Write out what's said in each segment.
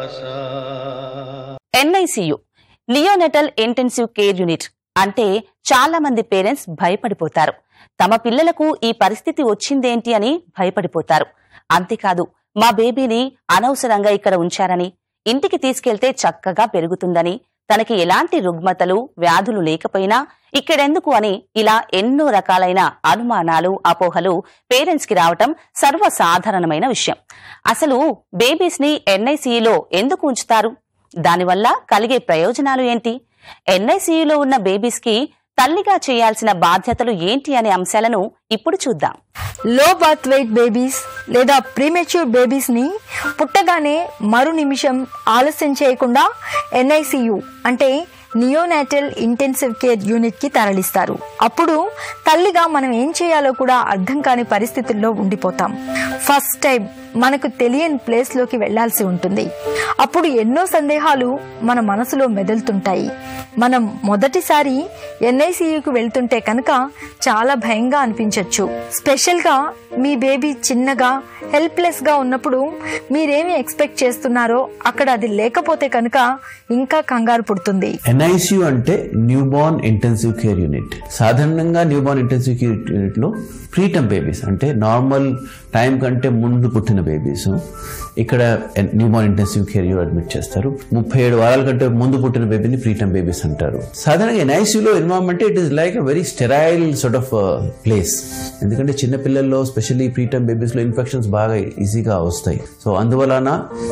NICU neonatal intensive care unit అంటే చాలా మంది పేరెంట్స్ భయపడిపోతారు తమ పిల్లలకు ఈ పరిస్థితి వచ్చిందేంటి అని భయపడిపోతారు అంతేకాదు మా బేబీని అనవసరంగా ఇక్కడ ఉంచారని ఇంటికి తీసుకెళ్తే చక్కగా పెరుగుతుందని తనకి ఎలాంటి రుగ్మతలు వ్యాధులు లేకపోయినా ఇక్కడెందుకు అని ఇలా ఎన్నో రకాలైన అనుమానాలు అపోహలు పేరెంట్స్ కి రావటం సర్వసాధారణమైన విషయం అసలు బేబీస్ ని ఎన్ఐసిఈలో ఎందుకు ఉంచుతారు దానివల్ల కలిగే ప్రయోజనాలు ఏంటి ఎన్ఐసియులో ఉన్న బేబీస్ కి తల్లిగా చేయాల్సిన బాధ్యతలు ఏంటి అనే అంశాలను ఇప్పుడు చూద్దాం లో బర్త్ వెయిట్ బేబీస్ లేదా ప్రీమెచ్యూర్ బేబీస్ ని పుట్టగానే మరు నిమిషం ఆలస్యం చేయకుండా ఎన్ఐసియు అంటే నియోనాటల్ ఇంటెన్సివ్ కేర్ యూనిట్ కి తరలిస్తారు అప్పుడు తల్లిగా మనం ఏం చేయాలో కూడా అర్థం కాని పరిస్థితుల్లో ఉండిపోతాం ఫస్ట్ టైం మనకు తెలియని ప్లేస్ లోకి వెళ్లాల్సి ఉంటుంది అప్పుడు ఎన్నో సందేహాలు మన మనసులో మెదులుతుంటాయి మనం మొదటిసారి ఎన్ఐసియుకు వెళ్తుంటే కనుక చాలా భయంగా అనిపించవచ్చు స్పెషల్ గా మీ బేబీ చిన్నగా హెల్ప్లెస్ గా ఉన్నప్పుడు మీరేమి ఎక్స్పెక్ట్ చేస్తున్నారో అక్కడ అది లేకపోతే కనుక ఇంకా కంగారు పుడుతుంది ఎన్ఐసియు అంటే newborn intensive care unit సాధారణంగా newborn intensive care unit లో ప్రీటమ్ బేబీస్ అంటే నార్మల్ టైం కంటే ముందు పుట్టిన బేబీస్ ఇక్కడ newborn intensive care unit admit చేస్తారు ముప్పై ఏడు వారాల కంటే ముందు పుట్టిన బేబీని ప్రీటమ్ బేబీస్ అంటారు సాధారణంగా ఎన్ఐసియులో environment it is like a very sterile sort of place ఎందుకంటే చిన్న పిల్లల్లో స్పెషల్లీ ప్రీటమ్ బేబీస్ లో ఇన్ఫెక్షన్స్ బాగా ఈజీగా వస్తాయి సో అందువలన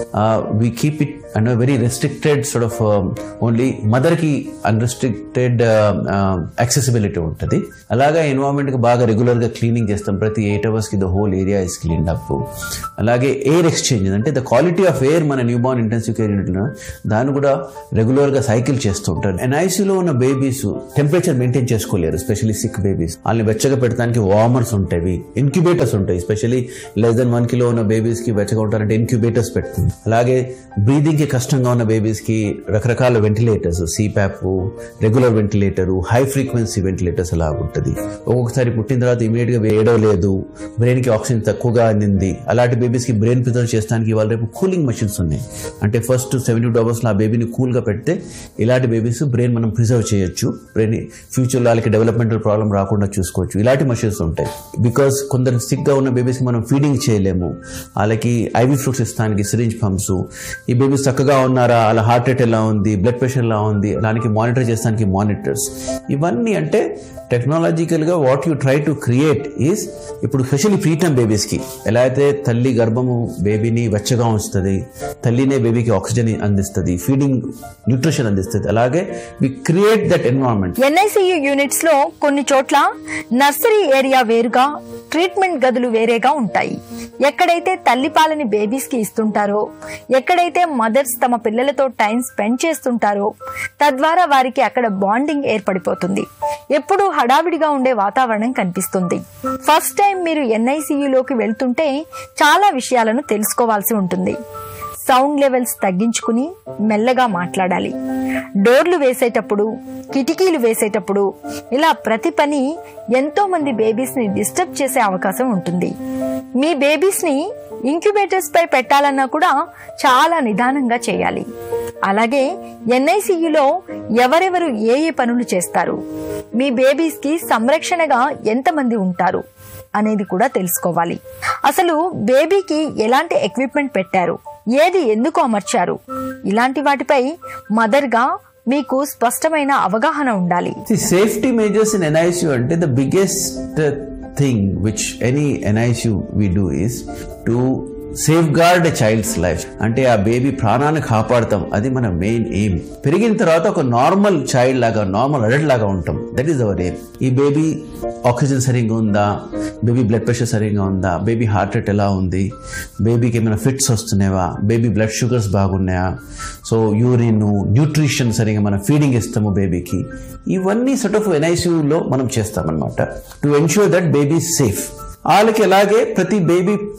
we keep it and very restricted sort of only mother కి అన్రెస్ట్రిక్టెడ్ యాక్సెసిబిలిటీ ఉంటుంది అలాగే ఎన్వైరన్మెంట్ కి బాగా రెగ్యులర్ గా క్లీనింగ్ చేస్తాం ప్రతి ఎయిట్ అవర్స్ కి the whole area is clean up అలాగే ఎయిర్ ఎక్స్చేంజ్ అంటే ద క్వాలిటీ ఆఫ్ ఎయిర్ మన newborn intensive care unit దాన్ని కూడా రెగ్యులర్ గా సైకిల్ చేస్తూ ఉంటారు ఎన్ఐసీలో ఉన్న బేబీస్ టెంపరేచర్ మెయింటైన్ చేసుకోలేరు స్పెషల్లీ సిక్ బేబీస్ వాళ్ళని వెచ్చగా పెట్టడానికి వార్మర్స్ ఉంటాయి ఇన్క్యుబేటర్స్ ఉంటాయి specially less than one kilo ఉన్న బేబీస్ కి వెచ్చగా ఉంటారంటే ఇన్క్యుబేటర్స్ పెడుతుంది అలాగే బ్రీదింగ్ కి కష్టంగా ఉన్న బేబీస్ కి రకరకాల ventilators CPAP regular ventilator high frequency ventilators అలా ఉంటుంది ఒక్కొక్కసారి పుట్టిన తర్వాత ఇమీడియట్ గా ఏడవలేదు బ్రెయిన్ కి ఆక్సిజన్ తక్కువగా అందింది అలాంటి బేబీస్ కి బ్రెయిన్ ప్రిజర్వ్ చేయడానికి ఇవాళ రేపు కూలింగ్ మెషిన్స్ ఉన్నాయి అంటే ఫస్ట్ సెవెంటీ టూ అవర్స్ లో ఆ బేబీని కూల్ గా పెడితే ఇలాంటి బేబీస్ బ్రెయిన్ మనం ప్రిజర్వ్ చేయొచ్చు బ్రెయిన్ ఫ్యూచర్ లో వాళ్ళకి డెవలప్మెంటల్ ప్రాబ్లం రాకుండా చూసుకోవచ్చు ఇలాంటి మెషిన్స్ ఉంటాయి బికాస్ కొందరు సిక్ గా ఉన్న బేబీస్ కి మనం ఫీడింగ్ చేయలేము వాళ్ళకి ఐవి ఫ్రూట్స్ ఇస్తానికి సిరింజ్ పంప్స్ ఈ బేబీస్ చక్కగా ఉన్నారా వాళ్ళ హార్ట్ రేట్ ఎలా ఉంది బ్లడ్ ప్రెషర్ ఎలా ఉంది దానికి మానిటర్ చేస్తానికి మానిటర్స్ ఇవన్నీ అంటే టెక్నాలజికల్ గా what you try to create is ఇప్పుడు స్పెషల్లీ ప్రీటమ్ బేబీస్ కి ఎలా అయితే తల్లి గర్భము బేబీని వెచ్చగా ఉంచుతుంది తల్లినే బేబీకి ఆక్సిజన్ అందిస్తుంది ఫీడింగ్ న్యూట్రిషన్ అందిస్తుంది అలాగే we create that environment NICU units లో కొన్ని చోట్ల నర్సరీ ఏరియా వేరుగా ట్రీట్మెంట్ గదులు వేరేగా ఉంటాయి ఎక్కడైతే తల్లిపాలని బేబీస్ కి ఇస్తుంటారో ఎక్కడైతే మదర్స్ తమ పిల్లలతో టైం స్పెండ్ చేస్తుంటారో తద్వారా వారికి అక్కడ బాండింగ్ ఏర్పడిపోతుంది ఎప్పుడూ హడావిడిగా ఉండే వాతావరణం కనిపిస్తుంది ఫస్ట్ టైం మీరు ఎన్ఐసియులోకి వెళ్తుంటే చాలా విషయాలను తెలుసుకోవాల్సి ఉంటుంది సౌండ్ లెవెల్స్ తగ్గించుకుని మెల్లగా మాట్లాడాలి డోర్లు వేసేటప్పుడు కిటికీలు వేసేటప్పుడు ఇలా ప్రతి పని ఎంతో మంది బేబీస్ ని డిస్టర్బ్ చేసే అవకాశం ఉంటుంది మీ బేబీస్ ని ఇంక్యుబేటర్స్ పై పెట్టాలన్నా కూడా చాలా నిదానంగా చేయాలి అలాగే ఎన్ఐసియులో ఎవరెవరు ఏ ఏ పనులు చేస్తారు మీ బేబీస్ కి సంరక్షణగా ఎంతమంది ఉంటారు అనేది కూడా తెలుసుకోవాలి అసలు బేబీకి ఎలాంటి ఎక్విప్మెంట్ పెట్టారు ఏది ఎందుకు అమర్చారు ఇలాంటి వాటిపై మదర్గా మీకు స్పష్టమైన అవగాహన ఉండాలి సేఫ్టీ మేజర్స్ ఇన్ ఎన్ఐసియు అంటే the biggest thing which any NICU we do is to safeguard child's life అంటే ఆ బేబీ ప్రాణాన్ని కాపాడతాం అది మన మెయిన్ ఎయిమ్ పెరిగిన తర్వాత ఒక నార్మల్ చైల్డ్ లాగా నార్మల్ అడల్ట్ లాగా ఉంటాం దట్ ఈస్ అవర్ ఎయిమ్ ఈ బేబీ ఆక్సిజన్ సరిగ్గా ఉందా బేబీ బ్లడ్ ప్రెషర్ సరిగ్గా ఉందా బేబీ హార్ట్ రేట్ ఎలా ఉంది బేబీకి ఏమైనా ఫిట్స్ వస్తున్నాయా బేబీ బ్లడ్ షుగర్స్ బాగున్నాయా సో యూరిన్ న్యూట్రిషన్ సరిగ్గా మనం ఫీడింగ్ ఇస్తాము బేబీకి ఇవన్నీ సort ఆఫ్ ఎన్ఐసియూలో మనం చేస్తామన్నమాట to ensure that baby safe వాళ్ళకి అలాగే ప్రతి బేబీ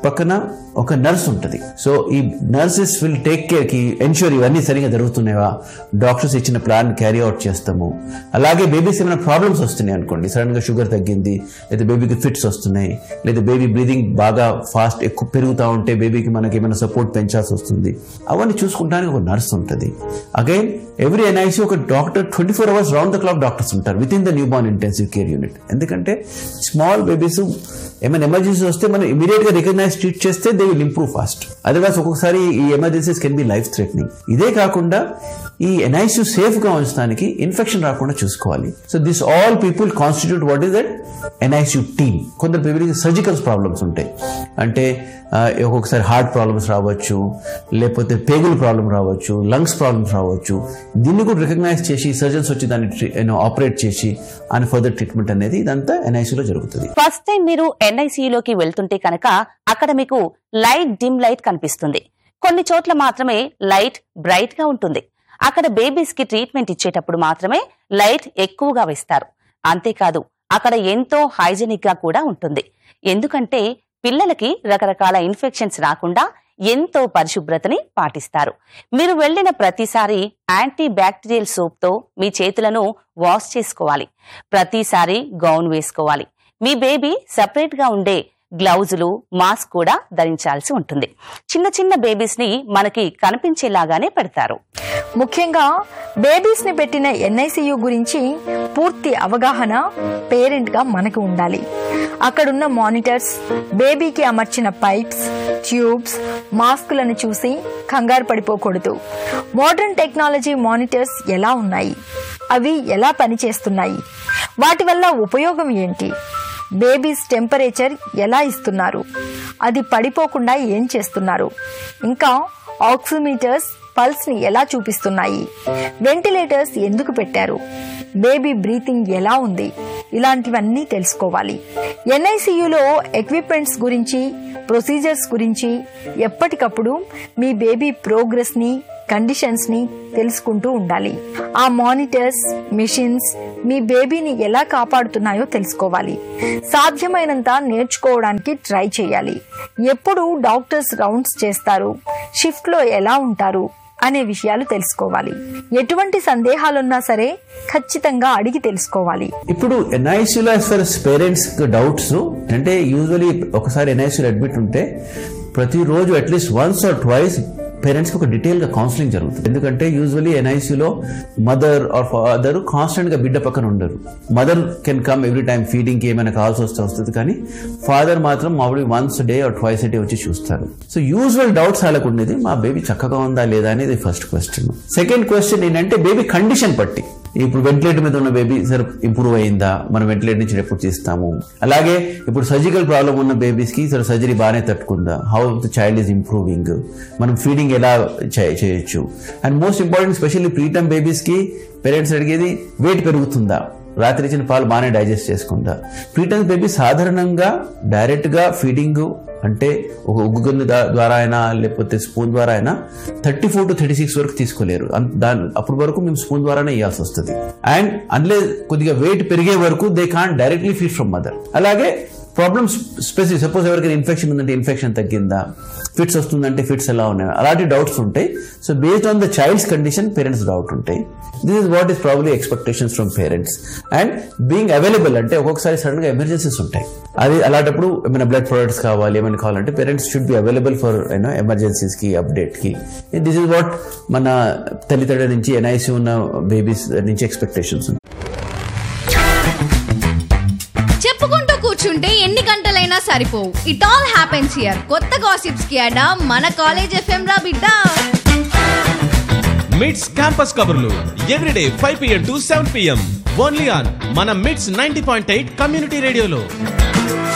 పక్కన ఒక నర్స్ ఉంటుంది సో ఈ నర్సెస్ విల్ టేక్ కేర్ కి ఎన్ష్యూర్ ఇవన్నీ సరిగా జరుగుతున్నాయా డాక్టర్స్ ఇచ్చిన ప్లాన్ క్యారీ అవుట్ చేస్తాము అలాగే బేబీస్ ఏమైనా ప్రాబ్లమ్స్ వస్తున్నాయి అనుకోండి సడన్ గా షుగర్ తగ్గింది లేదా బేబీకి ఫిట్స్ వస్తున్నాయి లేదా బేబీ బ్రీదింగ్ బాగా ఫాస్ట్ ఎక్కువ పెరుగుతూ ఉంటే బేబీకి మనకి ఏమైనా సపోర్ట్ పెంచాల్సి వస్తుంది అవన్నీ చూసుకుంటానికి ఒక నర్స్ ఉంటుంది అగైన్ ఎవ్రీ ఎన్ఐసి ఒక doctor twenty four hours round the clock doctors ఉంటారు with in the newborn intensive care unit ఎందుకంటే స్మాల్ బేబీస్ ఏమైనా ఎమర్జెన్సీ వస్తే మనం ఇమీడియట్ గా రికగ్నైజ్ ట్రీట్ చేస్తే they will improve fast otherwise ఒక్కొక్కసారి ఈ emergencies can be life threatening ఇదే కాకుండా ఈ ఎన్ఐసియు సేఫ్ గా ఉంచడానికి ఇన్ఫెక్షన్ రాకుండా చూసుకోవాలి so this all people constitute what is that NICU team కొందరు పీపుల్కి సర్జికల్ ప్రాబ్లమ్స్ ఉంటాయి అంటే ఆ, ఒక్కొక్కసారి హార్ట్ ప్రాబ్లమ్స్ రావచ్చు లేకపోతే పేగుల ప్రాబ్లం రావచ్చు లంగ్స్ ప్రాబ్లమ్స్ రావచ్చు దీన్ని కూడా రికగ్నైజ్ చేసి సర్జన్స్ వచ్చి దాన్ని ఆపరేట్ చేసి అని ఫర్దర్ ట్రీట్మెంట్ అనేది ఇదంతా ఎన్ఐసిలో జరుగుతుంది ఫస్ట్ టైం మీరు ఎన్ఐసియులోకి వెళ్తుంటే కనుక అక్కడ మీకు లైట్ డిమ్ లైట్ కనిపిస్తుంది కొన్ని చోట్ల మాత్రమే లైట్ బ్రైట్ గా ఉంటుంది అక్కడ బేబీస్ కి ట్రీట్మెంట్ ఇచ్చేటప్పుడు మాత్రమే లైట్ ఎక్కువగా వేస్తారు అంతేకాదు అక్కడ ఎంతో హైజెనిక్ గా కూడా ఉంటుంది ఎందుకంటే పిల్లలకి రకరకాల ఇన్ఫెక్షన్స్ రాకుండా ఎంతో పరిశుభ్రతని పాటిస్తారు మీరు వెళ్ళిన ప్రతిసారి యాంటీ బ్యాక్టీరియల్ సోప్తో మీ చేతులను వాష్ చేసుకోవాలి ప్రతిసారి గౌన్ వేసుకోవాలి మీ బేబీ సపరేట్ గా ఉండే గ్లౌజులు మాస్క్ కూడా ధరించాల్సి ఉంటుంది చిన్న చిన్న బేబీస్ ని మనకి కనిపించేలాగానే పెడతారు ముఖ్యంగా బేబీస్ ని పెట్టిన ఎన్ఐసియు గురించి పూర్తి అవగాహన పేరెంట్ గా మనకు ఉండాలి అక్కడున్న మానిటర్స్ బేబీకి అమర్చిన పైప్స్ ట్యూబ్స్ మాస్కులను చూసి కంగారు పడిపోకూడదు మోడర్న్ టెక్నాలజీ మానిటర్స్ ఎలా ఉన్నాయి అవి ఎలా పనిచేస్తున్నాయి వాటి వల్ల ఉపయోగం ఏంటి బేబీస్ టెంపరేచర్ ఎలా ఇస్తున్నారు అది పడిపోకుండా ఏం చేస్తున్నారు ఇంకా ఆక్సిమీటర్స్ పల్స్ ని ఎలా చూపిస్తున్నాయి వెంటిలేటర్స్ ఎందుకు పెట్టారు బేబీ బ్రీతింగ్ ఎలా ఉంది ఇలాంటివన్నీ తెలుసుకోవాలి ఎన్ఐసియులో ఎక్విప్మెంట్స్ గురించి ప్రొసీజర్స్ గురించి ఎప్పటికప్పుడు మీ బేబీ ప్రోగ్రెస్ ని కండిషన్స్ ని తెలుసుకుంటూ ఉండాలి ఆ మానిటర్స్ మిషన్స్ మీ బేబీని ఎలా కాపాడుతున్నాయో తెలుసుకోవాలి సాధ్యమైనంత నేర్చుకోవడానికి ట్రై చేయాలి ఎప్పుడు డాక్టర్స్ రౌండ్స్ చేస్తారు షిఫ్ట్ లో ఎలా ఉంటారు అనే విషయాలు తెలుసుకోవాలి ఎటువంటి సందేహాలున్నా సరే ఖచ్చితంగా అడిగి తెలుసుకోవాలి ఇప్పుడు ఎన్ఐసిలో యాజ్ ఫర్ పేరెంట్స్ డౌట్స్ అంటే యూజువలీ ఒకసారి ఎన్ఐసిలో అడ్మిట్ ఉంటే ప్రతిరోజు at least once or twice parents కి ఒక డీటెయిల్ గా కౌన్సిలింగ్ జరుగుతుంది ఎందుకంటే యూజువలీ ఎన్ఐసిలో మదర్ ఆర్ ఫాదర్ కాన్స్టెంట్ గా బిడ్డ పక్కన ఉండరు mother can come every time feeding కి ఏమైనా కావాల్సి వస్తే వస్తుంది కానీ ఫాదర్ మాత్రం మామూలుగా once day or twice day వచ్చి చూస్తారు సో యూజువల్ డౌట్స్ వాళ్ళకు ఉండేది మా బేబీ చక్కగా ఉందా లేదా అనేది ఫస్ట్ క్వశ్చన్ సెకండ్ క్వశ్చన్ ఏంటంటే బేబీ కండిషన్ బట్టి ఇప్పుడు వెంటిలేటర్ మీద ఉన్న బేబీ సరే ఇంప్రూవ్ అయిందా మనం వెంటిలేటర్ నుంచి ఎప్పుడు తీస్తాము అలాగే ఇప్పుడు సర్జికల్ ప్రాబ్లం ఉన్న బేబీస్ కి సరే సర్జరీ బాగానే తట్టుకుందా how the child is improving మనం ఫీడింగ్ ఎలా చే- చేయొచ్చు and most important specially preterm babies కి పేరెంట్స్ అడిగేది వెయిట్ పెరుగుతుందా రాత్రి ఇచ్చిన పాలు బాగానే డైజెస్ట్ చేసుకుందా ప్రీటమ్ బేబీ సాధారణంగా డైరెక్ట్ గా ఫీడింగ్ అంటే ఒక ఉగ్గు గిన్నె దా- ద్వారా అయినా లేకపోతే స్పూన్ ద్వారా అయినా thirty four to thirty six వరకు తీసుకోలేరు అన్- దాని అప్పటి వరకు మేము స్పూన్ ద్వారానే ఇవ్వాల్సి వస్తుంది అండ్ అందులో కొద్దిగా వెయిట్ పెరిగే వరకు they can directly feed from mother అలాగే ప్రాబ్లమ్స్ స్పెసిఫిక్ సపోజ్ ఎవరికైనా ఇన్ఫెక్షన్ ఉందంటే ఇన్ఫెక్షన్ తగ్గిందా ఫిట్స్ వస్తుందంటే ఫిట్స్ ఎలా ఉన్నాయి అలాంటి డౌట్స్ ఉంటాయి so based on the child's condition parents doubt ఉంటాయి this is what is probably expectations from parents and being available అంటే ఒక్కొక్కసారి సడన్ గా ఎమర్జెన్సీస్ ఉంటాయి అది అలాంటప్పుడు ఏమైనా బ్లడ్ ప్రొడక్ట్స్ కావాలి ఏమైనా కావాలంటే parents should be available for you know emergencies కి అప్డేట్ కి దిస్ ఇస్ వాట్ మన తల్లిదండ్రుల నుంచి ఎన్ఐసి ఉన్న బేబీస్ నుంచి ఎక్స్పెక్టేషన్స్ ఉంటాయి చెప్పుకుంటూ కూర్చుంటే ఎన్ని గంటలైనా సరిపోవు ఇట్ ఆల్ హ్యాపెన్స్ హియర్ కొత్త గాసిప్స్ కి అడా మన కాలేజ్ ఎఫ్ఎం రా బిడ్డ మిడ్స్ క్యాంపస్ కబుర్లు everyday five PM to seven PM only on మన మిడ్స్ నైన్టీ పాయింట్ ఎయిట్ కమ్యూనిటీ రేడియోలో